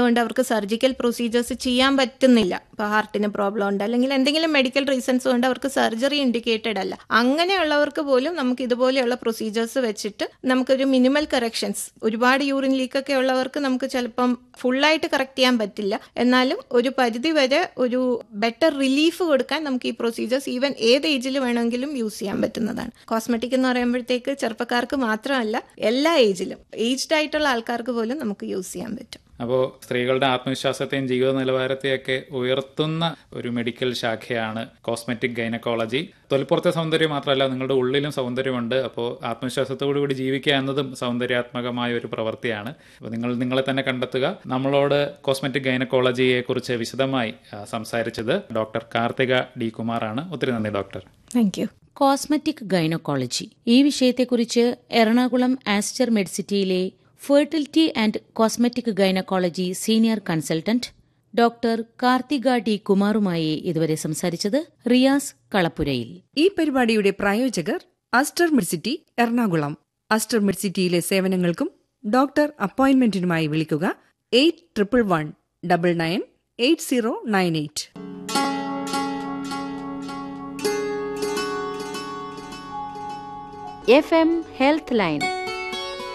കൊണ്ട് അവർക്ക് surgical procedures ചെയ്യാൻ പറ്റുന്നില്ല ഇപ്പോൾ ഹാർട്ടിന് പ്രോബ്ലം ഉണ്ട് അല്ലെങ്കിൽ എന്തെങ്കിലും മെഡിക്കൽ റീസൺസ് കൊണ്ട് അവർക്ക് സർജറി ഇൻഡിക്കേറ്റഡ് അല്ല അങ്ങനെയുള്ളവർക്ക് പോലും നമുക്ക് ഇതുപോലെയുള്ള പ്രൊസീജിയേഴ്സ് വെച്ചിട്ട് നമുക്കൊരു മിനിമൽ കറക്ഷൻസ് ഒരുപാട് യൂറിൻ ലീക്കൊക്കെ ഉള്ളവർക്ക് നമുക്ക് ചിലപ്പം ഫുള്ളായിട്ട് കറക്റ്റ് ചെയ്യാൻ പറ്റില്ല എന്നാലും ഒരു പരിധി വരെ ഒരു ബെറ്റർ റിലീഫ് കൊടുക്കാൻ നമുക്ക് ഈ പ്രൊസീജിയേഴ്സ് ഈവൻ ഏത് ഏജിൽ വേണമെങ്കിലും യൂസ് ചെയ്യാൻ പറ്റുന്നതാണ് കോസ്മെറ്റിക് എന്ന് പറയുമ്പോഴത്തേക്ക് ചെറുപ്പക്കാർക്ക് മാത്രമല്ല എല്ലാ ഏജിലും ഏജ്ഡ് ആയിട്ടുള്ള ആൾക്കാർക്ക് പോലും നമുക്ക് യൂസ് ചെയ്യാൻ പറ്റും അപ്പോൾ സ്ത്രീകളുടെ ആത്മവിശ്വാസത്തെയും ജീവിത നിലവാരത്തെയൊക്കെ ഉയർത്തുന്ന ഒരു മെഡിക്കൽ ശാഖയാണ് കോസ്മെറ്റിക് ഗൈനക്കോളജി തൊലിപ്പുറത്തെ സൗന്ദര്യം മാത്രമല്ല നിങ്ങളുടെ ഉള്ളിലും സൗന്ദര്യമുണ്ട് അപ്പോൾ ആത്മവിശ്വാസത്തോടു കൂടി ജീവിക്കുക എന്നതും സൗന്ദര്യാത്മകമായ ഒരു പ്രവൃത്തിയാണ് അപ്പോൾ നിങ്ങൾ നിങ്ങളെ തന്നെ കണ്ടെത്തുക നമ്മളോട് കോസ്മെറ്റിക് ഗൈനക്കോളജിയെ കുറിച്ച് വിശദമായി ആ, സംസാരിച്ചത് ഡോക്ടർ കാർത്തിക ഡി കുമാറാണ് ഒത്തിരി നന്ദി doctor thank you cosmetic gynaecology ഈ വിഷയത്തെക്കുറിച്ച് എറണാകുളം ആസ്റ്റർ മെഡിസിറ്റിയിലെ fertility and cosmetic gynaecology senior consultant doctor Karthika D കുമാറുമായി ഇതുവരെ സംസാരിച്ചത് റിയാസ് കളപ്പുരയിൽ ഈ പരിപാടിയുടെ പ്രായോജകർ അസ്റ്റർ മിഡ്സിറ്റി എറണാകുളം അസ്റ്റർ മിഡ്സിറ്റിയിലെ സേവനങ്ങൾക്കും ഡോക്ടർ അപ്പോയിന്റ്മെന്റിനുമായി വിളിക്കുക eight triple one double nine eight zero nine eight F M health line